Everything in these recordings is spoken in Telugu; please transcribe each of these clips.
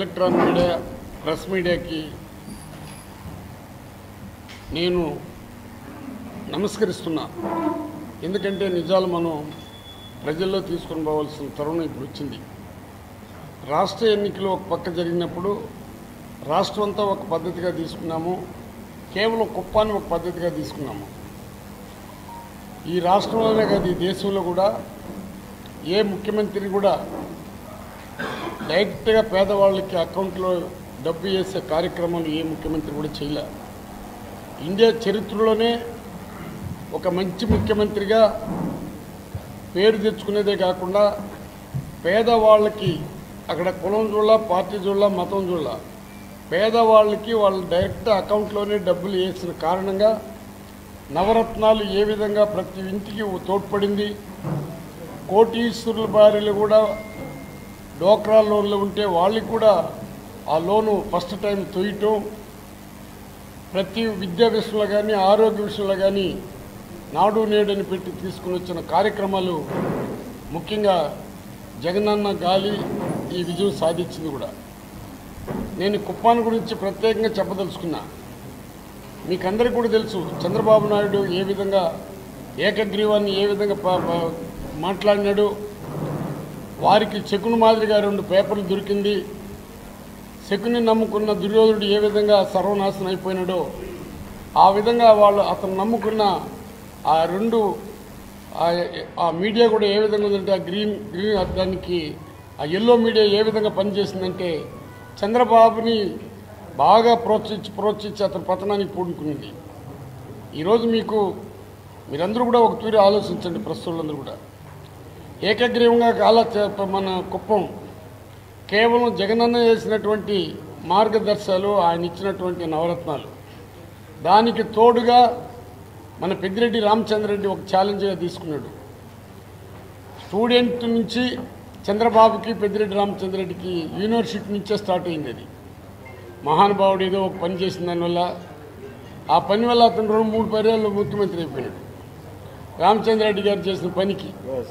ఎలక్ట్రానిక్ మీడియా ప్రెస్ మీడియాకి నేను నమస్కరిస్తున్నా ఎందుకంటే నిజాలు మనం ప్రజల్లో తీసుకొని పోవాల్సిన తరుణం ఇప్పుడు వచ్చింది రాష్ట్ర ఎన్నికలు ఒక పక్క జరిగినప్పుడు రాష్ట్రం అంతా ఒక పద్ధతిగా తీసుకున్నాము కేవలం కుప్పాన్ని ఒక పద్ధతిగా తీసుకున్నాము ఈ రాష్ట్రంలోనే కాదు ఈ దేశంలో కూడా ఏ ముఖ్యమంత్రి కూడా డైరెక్ట్గా పేదవాళ్ళకి అకౌంట్లో డబ్బు వేసే కార్యక్రమాలు ఏ ముఖ్యమంత్రి కూడా చేయలే ఇండియా చరిత్రలోనే ఒక మంచి ముఖ్యమంత్రిగా పేరు తెచ్చుకునేదే కాకుండా పేదవాళ్ళకి అక్కడ కులం చూడాల పార్టీ చూడాల మతం చూడాల పేదవాళ్ళకి వాళ్ళ డైరెక్ట్ అకౌంట్లోనే డబ్బులు వేసిన కారణంగా నవరత్నాలు ఏ విధంగా ప్రతి ఇంటికి తోడ్పడింది కోటీశ్వరుల భార్యలు కూడా డోక్రా లోన్లు ఉంటే వాళ్ళకి కూడా ఆ లోను ఫస్ట్ టైం తొయ్యటం ప్రతి విద్యా విషయంలో కానీ ఆరోగ్య విషయంలో కానీ నాడు నేడని పెట్టి తీసుకుని వచ్చిన కార్యక్రమాలు ముఖ్యంగా జగనన్న గాలి ఈ విజయం సాధించింది కూడా నేను కుప్పాన్ గురించి ప్రత్యేకంగా చెప్పదలుచుకున్నా మీకందరికీ కూడా తెలుసు చంద్రబాబు నాయుడు ఏ విధంగా ఏకగ్రీవాన్ని ఏ విధంగా ప- ప- మాట్లాడినాడు వారికి చెక్కును మాదిరిగా రెండు పేపర్లు దొరికింది శకుని నమ్ముకున్న దుర్యోధనుడు ఏ విధంగా సర్వనాశనం అయిపోయినాడో ఆ విధంగా వాళ్ళు అతను నమ్ముకున్న ఆ రెండు ఆ- ఆ మీడియా కూడా ఏ విధంగా ఉందంటే ఆ గ్రీన్ గ్రీన్ దానికి ఆ ఎల్లో మీడియా ఏ విధంగా పనిచేసిందంటే చంద్రబాబుని బాగా ప్రోత్సహించి ప్రోత్సహించి అతని పతనానికి పూనుకునింది ఈరోజు మీకు మీరందరూ కూడా ఒక తూరి ఆలోచించండి ప్రస్తుతులందరూ కూడా ఏకగ్రీవంగా కాల మన కుప్పం కేవలం జగనన్న చేసినటువంటి మార్గదర్శకాలు ఆయన ఇచ్చినటువంటి నవరత్నాలు దానికి తోడుగా మన పెద్దిరెడ్డి రామచంద్రరెడ్డి ఒక ఛాలెంజ్గా తీసుకున్నాడు స్టూడెంట్ నుంచి చంద్రబాబుకి పెద్దిరెడ్డి రామచంద్రరెడ్డికి యూనివర్సిటీ నుంచే స్టార్ట్ అయింది అది మహానుభావుడు ఏదో ఒక పని చేసిన దానివల్ల ఆ పని వల్ల అతను రెండు మూడు పర్యాలు ముఖ్యమంత్రి అయిపోయాడు రామచంద్రరెడ్డి గారు చేసిన పనికి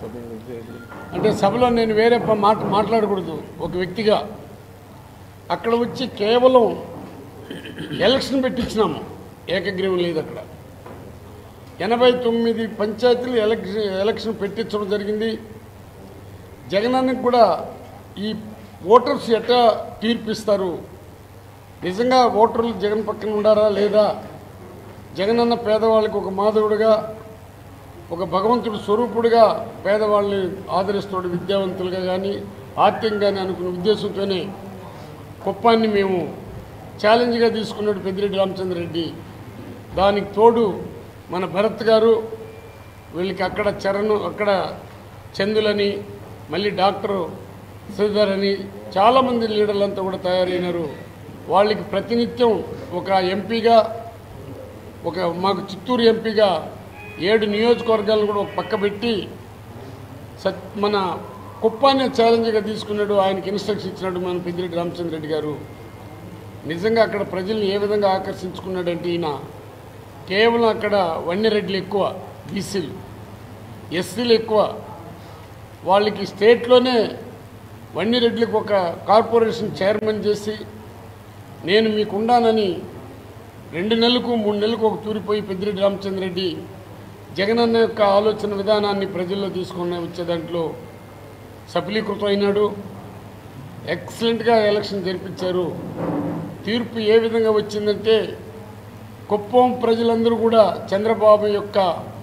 అంటే సభలో నేను వేరే ప- మాట మాట్లాడకూడదు ఒక వ్యక్తిగా అక్కడ వచ్చి కేవలం ఎలక్షన్ పెట్టించినాము ఏకగ్రీవం లేదు అక్కడ ఎనభై తొమ్మిది పంచాయతీలు ఎలక్షన్ ఎలక్షన్ పెట్టించడం జరిగింది జగనన్నకి కూడా ఈ ఓటర్స్ ఎట్లా తీర్పిస్తారు నిజంగా ఓటర్లు జగన్ పక్కన ఉండారా లేదా జగనన్న పేదవాళ్ళకి ఒక మాధవుడిగా ఒక భగవంతుడు స్వరూపుడుగా పేదవాళ్ళని ఆదరిస్తాడు విద్యావంతులుగా కానీ ఆర్థికంగా కానీ అనుకున్న ఉద్దేశంతోనే కుప్పాన్ని మేము ఛాలెంజ్గా తీసుకున్నాడు పెద్దిరెడ్డి రామచంద్రరెడ్డి దానికి తోడు మన భరత్ గారు వీళ్ళకి అక్కడ చరణ్ అక్కడ చందులని మళ్ళీ డాక్టర్ శ్రీధర్ అని చాలామంది లీడర్లంతా కూడా తయారైనారు వాళ్ళకి ప్రతినిత్యం ఒక ఎంపీగా ఒక మాకు చిత్తూరు ఎంపీగా ఏడు నియోజకవర్గాలను కూడా ఒక పక్క పెట్టి సత్ మన కుప్పాన్ని ఛాలెంజ్గా తీసుకున్నాడు ఆయనకి ఇన్స్ట్రక్షన్ ఇచ్చినాడు మన పెద్దిరెడ్డి రామచంద్రరెడ్డి గారు నిజంగా అక్కడ ప్రజల్ని ఏ విధంగా ఆకర్షించుకున్నాడంటే ఈయన కేవలం అక్కడ వన్యరెడ్లు ఎక్కువ బీసీలు ఎస్సీలు ఎక్కువ వాళ్ళకి స్టేట్లోనే వన్యరెడ్లకు ఒక కార్పొరేషన్ చైర్మన్ చేసి నేను మీకు ఉండానని రెండు నెలలకు మూడు నెలలకు ఒక తూరిపోయి పెద్దిరెడ్డి రామచంద్రరెడ్డి జగనన్న యొక్క ఆలోచన విధానాన్ని ప్రజల్లో తీసుకుని వచ్చే దాంట్లో సఫలీకృతం అయినాడు ఎక్సలెంట్గా ఎలక్షన్ జరిపించారు తీర్పు ఏ విధంగా వచ్చిందంటే కుప్పం ప్రజలందరూ కూడా చంద్రబాబు యొక్క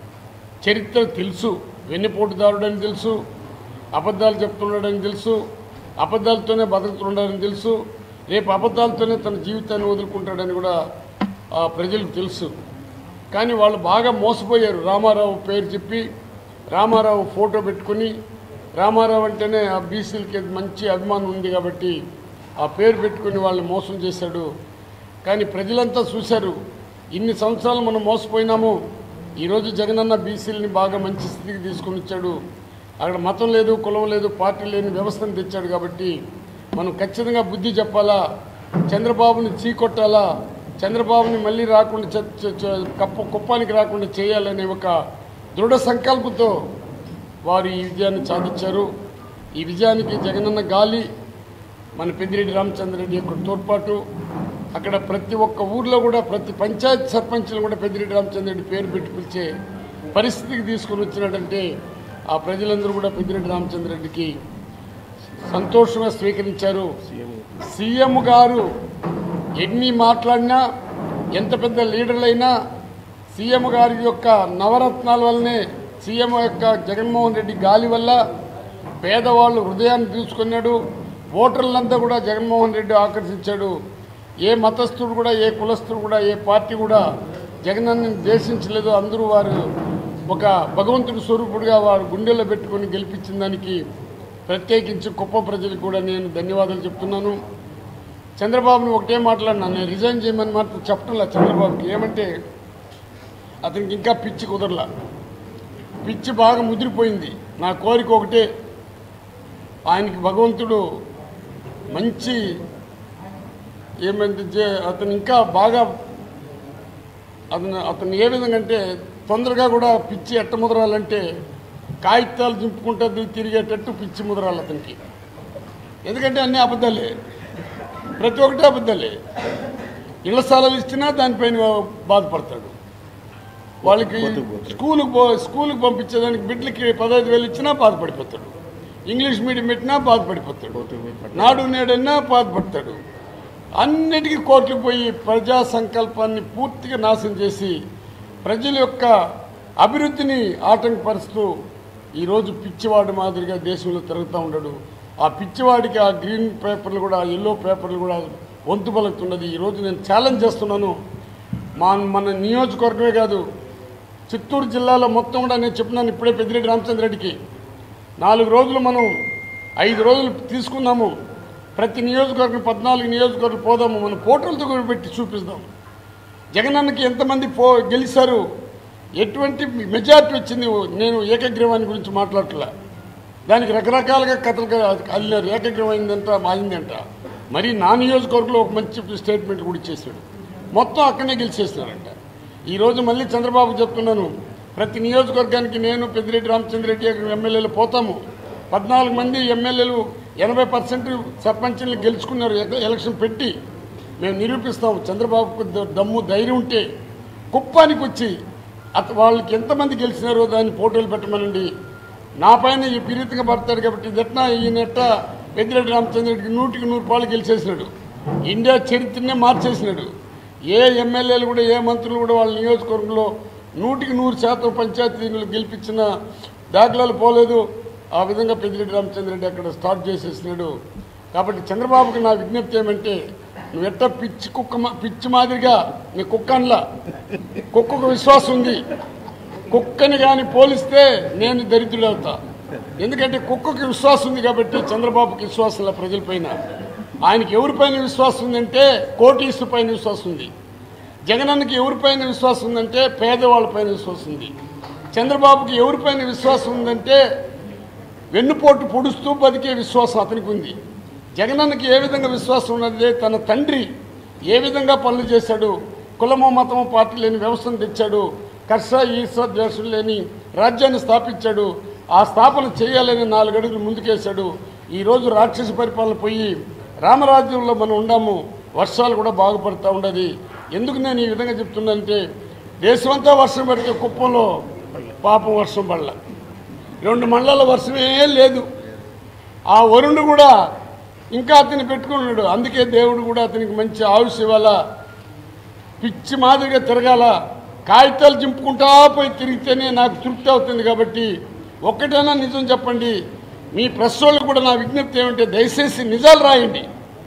చరిత్ర తెలుసు వెన్నుపోటుదారుడని తెలుసు అబద్ధాలు చెప్తున్నాడని తెలుసు అబద్ధాలతోనే బతుకుతున్నాడని తెలుసు రేపు అబద్ధాలతోనే తన జీవితాన్ని వదులుకుంటాడని కూడా ఆ ప్రజలకు తెలుసు కానీ వాళ్ళు బాగా మోసపోయారు రామారావు పేరు చెప్పి రామారావు ఫోటో పెట్టుకుని రామారావు అంటేనే ఆ బీసీలకి మంచి అభిమానం ఉంది కాబట్టి ఆ పేరు పెట్టుకుని వాళ్ళు మోసం చేశాడు కానీ ప్రజలంతా చూశారు ఇన్ని సంవత్సరాలు మనం మోసపోయినాము ఈరోజు జగనన్న బీసీలని బాగా మంచి స్థితికి తీసుకొని వచ్చాడు అక్కడ మతం లేదు కులం లేదు పార్టీ లేని వ్యవస్థను తెచ్చాడు కాబట్టి మనం ఖచ్చితంగా బుద్ధి చెప్పాలా చంద్రబాబుని చీకొట్టాలా చంద్రబాబుని మళ్ళీ రాకుండా చ- చ- చ- కప్ప కుప్పానికి రాకుండా చేయాలనే ఒక దృఢ సంకల్పంతో వారు ఈ విజయాన్ని సాధించారు ఈ విజయానికి జగనన్న గాలి మన పెద్దిరెడ్డి రామచంద్రరెడ్డి యొక్క తోడ్పాటు అక్కడ ప్రతి ఒక్క ఊర్లో కూడా ప్రతి పంచాయత్ సర్పంచ్లు కూడా పెద్దిరెడ్డి రామచంద్రరెడ్డి పేరు పెట్టి పిలిచే పరిస్థితికి తీసుకొని వచ్చినట్టంటే ఆ ప్రజలందరూ కూడా పెద్దిరెడ్డి రామచంద్రరెడ్డికి సంతోషంగా స్వీకరించారు సీఎం గారు ఎన్ని మాట్లాడినా ఎంత పెద్ద లీడర్లైనా సీఎం గారి యొక్క నవరత్నాల వల్లనే సీఎం యొక్క జగన్మోహన్ రెడ్డి గాలి వల్ల పేదవాళ్ళు హృదయాన్ని తీసుకున్నాడు ఓటర్లంతా కూడా జగన్మోహన్ రెడ్డి ఆకర్షించాడు ఏ మతస్థుడు కూడా ఏ కులస్థుడు కూడా ఏ పార్టీ కూడా జగనన్నని దేశించలేదు అందరూ వారు ఒక భగవంతుడి స్వరూపుడిగా వారు గుండెల్లో పెట్టుకొని గెలిపించిన దానికి ప్రత్యేకించి కుప్ప ప్రజలకు కూడా నేను ధన్యవాదాలు చెప్తున్నాను చంద్రబాబును ఒకటే మాట్లాడినా నేను రిజైన్ చేయమని మాత్రం చెప్పడంలా చంద్రబాబుకి ఏమంటే అతనికి ఇంకా పిచ్చి కుదరలా పిచ్చి బాగా ముదిరిపోయింది నా కోరిక ఒకటే ఆయనకి భగవంతుడు మంచి ఏమంటే జే- అతను ఇంకా బాగా అతను అతను ఏ విధంగా అంటే తొందరగా కూడా పిచ్చి ఎట్ట ముదరాలంటే కాగితాలు దింపుకుంటుంది తిరిగేటట్టు పిచ్చి ముదరాలి అతనికి ఎందుకంటే అన్ని అబద్ధాలే ప్రతి ఒక్కటి అబద్ధాలే ఇళ్ల స్థలాలు ఇచ్చినా దానిపైన బాధపడతాడు వాళ్ళకి స్కూల్కి పో స్కూల్కి పంపించేదానికి బిడ్డలకి పదహైదు వేలు ఇచ్చినా బాధపడిపోతాడు ఇంగ్లీష్ మీడియం పెట్టినా బాధపడిపోతాడు నాడు నేడన్నా బాధపడతాడు అన్నిటికీ కోర్టుకు పోయి ప్రజా సంకల్పాన్ని పూర్తిగా నాశనం చేసి ప్రజల యొక్క అభివృద్ధిని ఆటంకపరుస్తూ ఈరోజు పిచ్చివాడు మాదిరిగా దేశంలో తిరుగుతూ ఉన్నాడు ఆ పిచ్చివాడికి ఆ గ్రీన్ పేపర్లు కూడా ఎల్లో పేపర్లు కూడా వంతు పలుకుతున్నది ఈరోజు నేను ఛాలెంజ్ చేస్తున్నాను మా మన నియోజకవర్గమే కాదు చిత్తూరు జిల్లాలో మొత్తం కూడా నేను చెప్పినాను ఇప్పుడే పెద్దిరెడ్డి రామచంద్రరెడ్డికి నాలుగు రోజులు మనం ఐదు రోజులు తీసుకున్నాము ప్రతి నియోజకవర్గం పద్నాలుగు నియోజకవర్గాలు పోదాము మనం ఫోటోలతో కూడా పెట్టి చూపిస్తాం జగనన్నకి ఎంతమంది పో గెలిచారు ఎటువంటి మెజార్టీ వచ్చింది నేను ఏకగ్రీవాన్ని గురించి మాట్లాడట్లా దానికి రకరకాలుగా కథలు అల్లారు ఏకగ్రీవం అయిందంట అయిందంట మరి నా నియోజకవర్గంలో ఒక మంచి స్టేట్మెంట్ కూడా ఇచ్చేసాడు మొత్తం అక్కడనే గెలిచేస్తున్నారంట ఈరోజు మళ్ళీ చంద్రబాబు చెప్తున్నాను ప్రతి నియోజకవర్గానికి నేను పెద్దిరెడ్డి రామచంద్రరెడ్డి ఎమ్మెల్యేలు పోతాము పద్నాలుగు మంది ఎమ్మెల్యేలు ఎనభై పర్సెంట్ సర్పంచ్లు గెలుచుకున్నారు ఎల- ఎలక్షన్ పెట్టి మేము నిరూపిస్తాం చంద్రబాబుకు ద- దమ్ము ధైర్యం ఉంటే కుప్పానికి వచ్చి అత వాళ్ళకి ఎంతమంది గెలిచినారో దాన్ని ఫోటోలు పెట్టమనండి నా పైన ఈ పీరితంగా పడతాడు కాబట్టి ఇదట్నా ఈయనట్ట పెద్దిరెడ్డి రామచంద్రరెడ్డికి నూటికి నూరు పాలు గెలిచేసినాడు ఇండియా చరిత్రనే మార్చేసినాడు ఏ ఎమ్మెల్యేలు కూడా ఏ మంత్రులు కూడా వాళ్ళ నియోజకవర్గంలో నూటికి నూరు శాతం పంచాయతీలు గెలిపించిన దాఖలాలు పోలేదు ఆ విధంగా పెద్దిరెడ్డి రామచంద్రరెడ్డి అక్కడ స్టార్ట్ చేసేసినాడు కాబట్టి చంద్రబాబుకి నా విజ్ఞప్తి ఏమంటే నువ్వు ఎట్ట పిచ్చి కుక్క మా- పిచ్చి మాదిరిగా నీ కుక్క అనలా కుక్కకు విశ్వాసం ఉంది కుక్కని కానీ పోలిస్తే నేను దరిద్రుడవుతా ఎందుకంటే కుక్కకి విశ్వాసం ఉంది కాబట్టి చంద్రబాబుకి విశ్వాసం లేదు ప్రజలపైన ఆయనకి ఎవరిపైన విశ్వాసం ఉందంటే కోటీసు పైన విశ్వాసం ఉంది జగనన్నకి ఎవరిపైన విశ్వాసం ఉందంటే పేదవాళ్ళపైన విశ్వాసం ఉంది చంద్రబాబుకి ఎవరిపైన విశ్వాసం ఉందంటే వెన్నుపోటు పొడుస్తూ బతికే విశ్వాసం అతనికి ఉంది జగనన్నకి ఏ విధంగా విశ్వాసం ఉన్నది తన తండ్రి ఏ విధంగా పనులు చేశాడు కులమో మతమో పార్టీ లేని వ్యవస్థను తెచ్చాడు కర్ష ఈశ్వ ద్వేషం లేని రాజ్యాన్ని స్థాపించాడు ఆ స్థాపన చేయాలని నాలుగు అడుగులు ముందుకేశాడు ఈరోజు రాక్షస పరిపాలన పోయి రామరాజ్యంలో మనం ఉండాము వర్షాలు కూడా బాగుపడుతూ ఉండదు ఎందుకు నేను ఈ విధంగా చెప్తున్నానంటే దేశమంతా వర్షం పడితే కుప్పంలో పాపం వర్షం పడల రెండు మండలాల వర్షమే లేదు ఆ వరుణుడు కూడా ఇంకా అతన్ని పెట్టుకున్నాడు అందుకే దేవుడు కూడా అతనికి మంచి ఆయుష్ ఇవ్వాల పిచ్చి మాదిరిగా తిరగాల కాగితాలు చింపుకుంటా పోయి తిరిగితేనే నాకు తృప్తి అవుతుంది కాబట్టి ఒక్కటైనా నిజం చెప్పండి మీ ప్రెస్ వాళ్ళకు కూడా నా విజ్ఞప్తి ఏమంటే దయచేసి నిజాలు రాయండి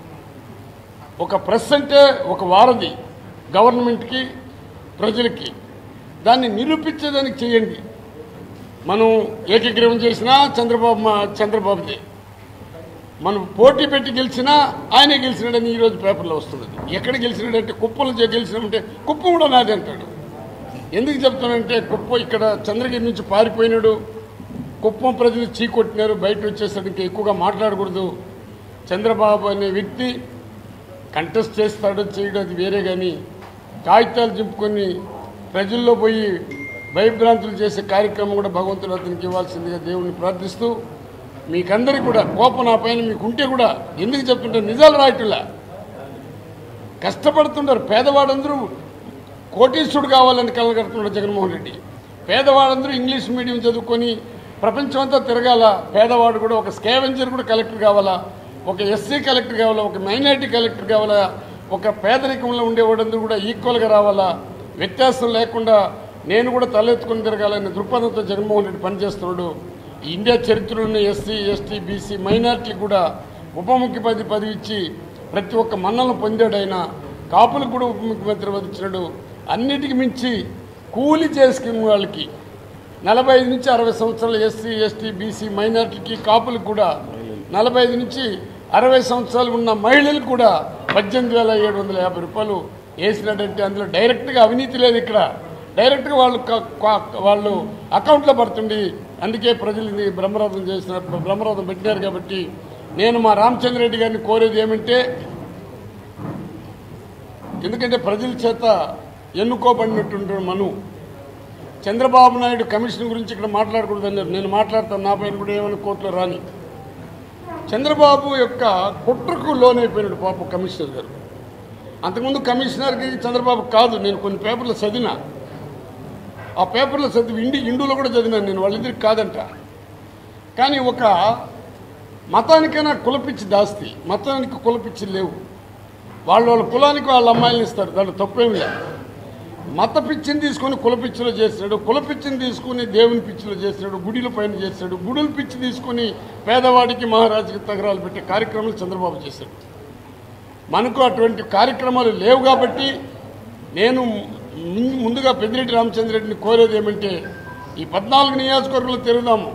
ఒక ప్రెస్ అంటే ఒక వారధి గవర్నమెంట్కి ప్రజలకి దాన్ని నిరూపించేదానికి చేయండి మనం ఏకగ్రీవం చేసినా చంద్రబాబు మా చంద్రబాబుదే మనం పోటీ పెట్టి గెలిచినా ఆయనే గెలిచినాడని ఈరోజు పేపర్లో వస్తున్నది ఎక్కడ గెలిచినాడంటే కుప్పలు గెలిచినామంటే కుప్పం కూడా నాది అంటాడు ఎందుకు చెప్తానంటే కుప్పం ఇక్కడ చంద్రగిరి నుంచి పారిపోయినాడు కుప్పం ప్రజలు చీకొట్టినారు బయట వచ్చేసరికి ఇంకా ఎక్కువగా మాట్లాడకూడదు చంద్రబాబు అనే వ్యక్తి కంటెస్ట్ చేస్తాడో చేయడం అది వేరే కానీ కాగితాలు చింపుకొని ప్రజల్లో పోయి భయభ్రాంతులు చేసే కార్యక్రమం కూడా భగవంతుడు అతనికి ఇవ్వాల్సిందిగా దేవుణ్ణి ప్రార్థిస్తూ మీకందరికీ కూడా కోపం నా పైన మీకు ఉంటే కూడా ఎందుకు చెప్తుంటే నిజాలు రాయట్లా కష్టపడుతుంటారు పేదవాడందరూ కోటీశ్వరుడు కావాలని కలగడుతున్నాడు జగన్మోహన్ రెడ్డి పేదవాడందరూ ఇంగ్లీష్ మీడియం చదువుకొని ప్రపంచం అంతా తిరగాల పేదవాడు కూడా ఒక స్కేవెంజర్ కూడా కలెక్టర్ కావాలా ఒక ఎస్సీ కలెక్టర్ కావాలా ఒక మైనారిటీ కలెక్టర్ కావాలా ఒక పేదరికంలో ఉండేవాడందరూ కూడా ఈక్వల్గా రావాలా వ్యత్యాసం లేకుండా నేను కూడా తలెత్తుకుని తిరగాలనే దృక్పథంతో జగన్మోహన్ రెడ్డి పనిచేస్తున్నాడు ఈ ఇండియా చరిత్రలోనే ఎస్సీ ఎస్టీ బీసీ మైనార్టీలకు కూడా ఉప ముఖ్యమంత్రి పదవి ఇచ్చి ప్రతి ఒక్క మన్నలను పొందాడు ఆయన కాపులకు కూడా ఉప ముఖ్యమంత్రి పదవి ఇచ్చినాడు అన్నిటికి మించి కూలి చేసుకునే వాళ్ళకి నలభై ఐదు నుంచి అరవై సంవత్సరాల ఎస్సీ ఎస్టీ బీసీ మైనార్టీకి కాపులకు కూడా నలభై ఐదు నుంచి అరవై సంవత్సరాలు ఉన్న మహిళలకు కూడా పద్దెనిమిది వేల ఏడు వందల యాభై రూపాయలు వేసినట్టంటే అందులో డైరెక్ట్గా అవినీతి లేదు ఇక్కడ డైరెక్ట్గా వాళ్ళు క- క- వాళ్ళు అకౌంట్లో పడుతుంది అందుకే ప్రజలు ఇది బ్రహ్మరథం చేసిన బ్రహ్మరథం పెట్టినారు కాబట్టి నేను మా రామచంద్రరెడ్డి గారిని కోరేది ఏమంటే ఎందుకంటే ప్రజల చేత ఎన్నుకోబడినటువంటి మను చంద్రబాబు నాయుడు కమిషన్ గురించి ఇక్కడ మాట్లాడకూడదన్నారు నేను మాట్లాడతాను నా పైన కూడా ఏమైనా కోర్టులో రాని చంద్రబాబు యొక్క కుట్రకు లోనైపోయినాడు పాప కమిషనర్ గారు అంతకుముందు కమిషనర్కి చంద్రబాబు కాదు నేను కొన్ని పేపర్లు చదివినా ఆ పేపర్లో చదివి ఇండి ఇండులో కూడా చదివినాను నేను వాళ్ళిద్దరికి కాదంట కానీ ఒక మతానికైనా కులపిచ్చి దాస్తి మతానికి కులపిచ్చి లేవు వాళ్ళ వాళ్ళ కులానికి వాళ్ళ అమ్మాయిలను ఇస్తారు దాంట్లో తప్పేమి లేదు మత పిచ్చిని తీసుకొని కుల పిచ్చిలో చేసినాడు కుల పిచ్చిని తీసుకుని దేవుని పిచ్చిలో చేసినాడు గుడిల పైన చేసినాడు గుడుల పిచ్చి తీసుకుని పేదవాడికి మహారాజుకి తగరాలు పెట్టే కార్యక్రమాలు చంద్రబాబు చేశాడు మనకు అటువంటి కార్యక్రమాలు లేవు కాబట్టి నేను ముం- ముందుగా పెద్దిరెడ్డి రామచంద్రరెడ్డిని కోరేది ఏమంటే ఈ పద్నాలుగు నియోజకవర్గంలో తిరుగుదాము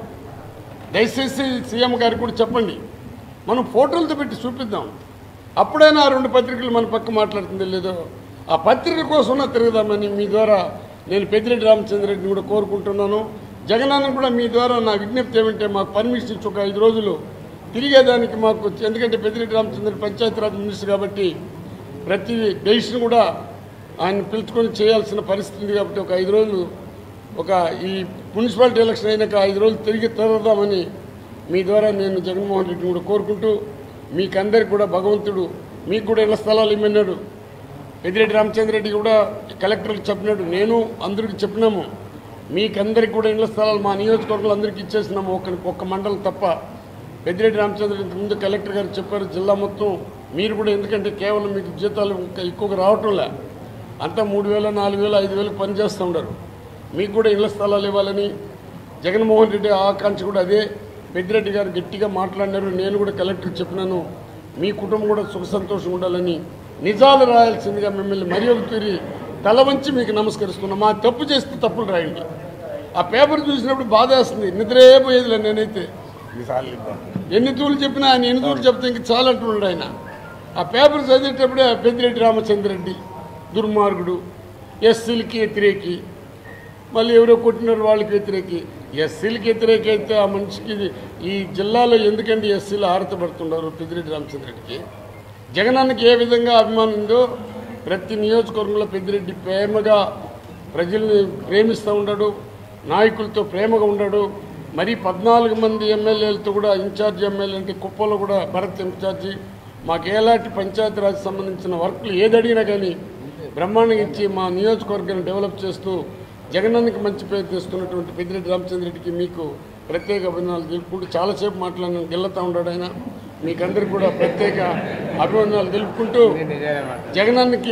దయచేసి సీఎం గారికి కూడా చెప్పండి మనం ఫోటోలతో పెట్టి చూపిద్దాం అప్పుడైనా ఆ రెండు పత్రికలు మన పక్క మాట్లాడుతుందో లేదో ఆ పత్రిక కోసం తిరుగుదామని మీ ద్వారా నేను పెద్దిరెడ్డి రామచంద్రరెడ్డిని కూడా కోరుకుంటున్నాను జగనన్న కూడా మీ ద్వారా నా విజ్ఞప్తి ఏమంటే మాకు పర్మిషన్ ఇచ్చి ఒక ఐదు రోజులు తిరిగేదానికి మాకు ఎందుకంటే పెద్దిరెడ్డి రామచంద్ర పంచాయతీరాజ్ మినిస్టర్ కాబట్టి ప్రతి డెసిషన్ కూడా ఆయన పిలుచుకొని చేయాల్సిన పరిస్థితి ఉంది కాబట్టి ఒక ఐదు రోజులు ఒక ఈ మున్సిపాలిటీ ఎలక్షన్ అయినాక ఐదు రోజులు తిరిగి తిరగదామని మీ ద్వారా నేను జగన్మోహన్ రెడ్డిని కూడా కోరుకుంటూ మీకందరికి కూడా భగవంతుడు మీకు కూడా ఇళ్ల స్థలాలు ఇమ్మన్నాడు పెద్దిరెడ్డి రామచంద్రరెడ్డి కూడా కలెక్టర్కి చెప్పినాడు నేను అందరికి చెప్పినాము మీకందరికి కూడా ఇళ్ల స్థలాలు మా నియోజకవర్గంలో అందరికీ ఇచ్చేసినాము ఒక్క ఒక్క మండలం తప్ప పెద్దిరెడ్డి రామచంద్ర ముందు కలెక్టర్ గారు చెప్పారు జిల్లా మొత్తం మీరు కూడా ఎందుకంటే కేవలం మీకు జీతాలు ఇంకా ఎక్కువగా రావటంలే అంతా మూడు వేల నాలుగు వేలు ఐదు వేలకు పనిచేస్తూ ఉండరు మీకు కూడా ఇళ్ల స్థలాలు ఇవ్వాలని జగన్మోహన్ రెడ్డి ఆకాంక్ష కూడా అదే పెద్దిరెడ్డి గారు గట్టిగా మాట్లాడినారు నేను కూడా కలెక్టర్కి చెప్పినాను మీ కుటుంబం కూడా సుఖ సంతోషం ఉండాలని నిజాలు రాయాల్సిందిగా మిమ్మల్ని మరి ఒక తీరి తల వంచి మీకు నమస్కరిస్తున్నాం మా తప్పు చేస్తే తప్పులు రాయండి ఆ పేపర్ చూసినప్పుడు బాధ వేస్తుంది నిద్రే పోయేదిలే నేనైతే ఎన్ని తూలు చెప్పినా ఆయన ఎన్ని తూలు చెప్తే ఇంక చాలా అంటున్నాడు ఆయన ఆ పేపర్ చదివేటప్పుడే పెద్దిరెడ్డి రామచంద్రరెడ్డి దుర్మార్గుడు ఎస్సీలకి వ్యతిరేకి మళ్ళీ ఎవరో కొట్టినారు వాళ్ళకి వ్యతిరేకి ఎస్సీలకి వ్యతిరేక అయితే ఆ మనిషికి ఇది- ఈ జిల్లాలో ఎందుకంటే ఎస్సీలు ఆరతపడుతున్నారు పెద్దిరెడ్డి రామచంద్రరెడ్డికి జగనానికి ఏ విధంగా అభిమానం ఉందో ప్రతి నియోజకవర్గంలో పెద్దిరెడ్డి ప్రేమగా ప్రజల్ని ప్రేమిస్తూ ఉన్నాడు నాయకులతో ప్రేమగా ఉన్నాడు మరి పద్నాలుగు మంది ఎమ్మెల్యేలతో కూడా ఇన్ఛార్జ్ ఎమ్మెల్యే అంటే కుప్పలో కూడా భరత్ ఇన్ఛార్జి మాకు ఎలాంటి పంచాయతీరాజ్ సంబంధించిన వర్క్లు ఏది అడిగినా కానీ బ్రహ్మాండంగా ఇచ్చి మా నియోజకవర్గాన్ని డెవలప్ చేస్తూ జగనానికి మంచి పేరు తెస్తున్నటువంటి పెద్దిరెడ్డి రామచంద్రెడ్డికి మీకు ప్రత్యేక అభినందనలు తెలుపుకుంటూ చాలాసేపు మాట్లాడిన గెలుతూ ఉన్నాడు ఆయన మీకందరికీ కూడా ప్రత్యేక అభినందనలు తెలుపుకుంటూ జగనానికి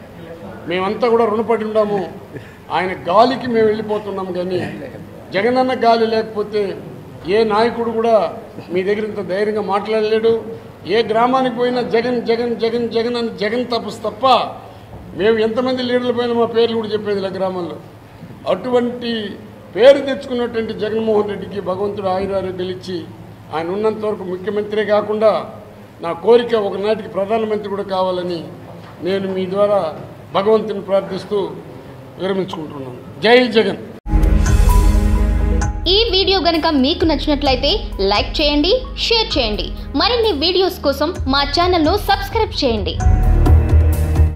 మేమంతా కూడా రుణపడి ఉన్నాము ఆయన గాలికి మేము వెళ్ళిపోతున్నాము కానీ జగనన్న గాలి లేకపోతే ఏ నాయకుడు కూడా మీ దగ్గర ఇంత ధైర్యంగా మాట్లాడలేడు ఏ గ్రామానికి పోయినా జగన్ జగన్ జగన్ జగన్ అని జగన్ తపస్సు తప్ప మేము ఎంతమంది లీడర్ల పైన మా పేర్లు కూడా చెప్పేది ఇలా గ్రామంలో అటువంటి పేరు తెచ్చుకున్నటువంటి జగన్మోహన్ రెడ్డికి భగవంతుడు ఆయురారోగ్యాలు ఇచ్చి ఆయన ఉన్నంత వరకు ముఖ్యమంత్రే కాకుండా నా కోరిక ఒకనాటికి ప్రధానమంత్రి కూడా కావాలని నేను మీ ద్వారా భగవంతుని ప్రార్థిస్తూ విరమించుకుంటున్నాను జై జగన్ ఈ వీడియో గనుక మీకు నచ్చినట్లయితే లైక్ చేయండి షేర్ చేయండి మరిన్ని వీడియోస్ కోసం మా ఛానల్ను సబ్స్క్రైబ్ చేయండి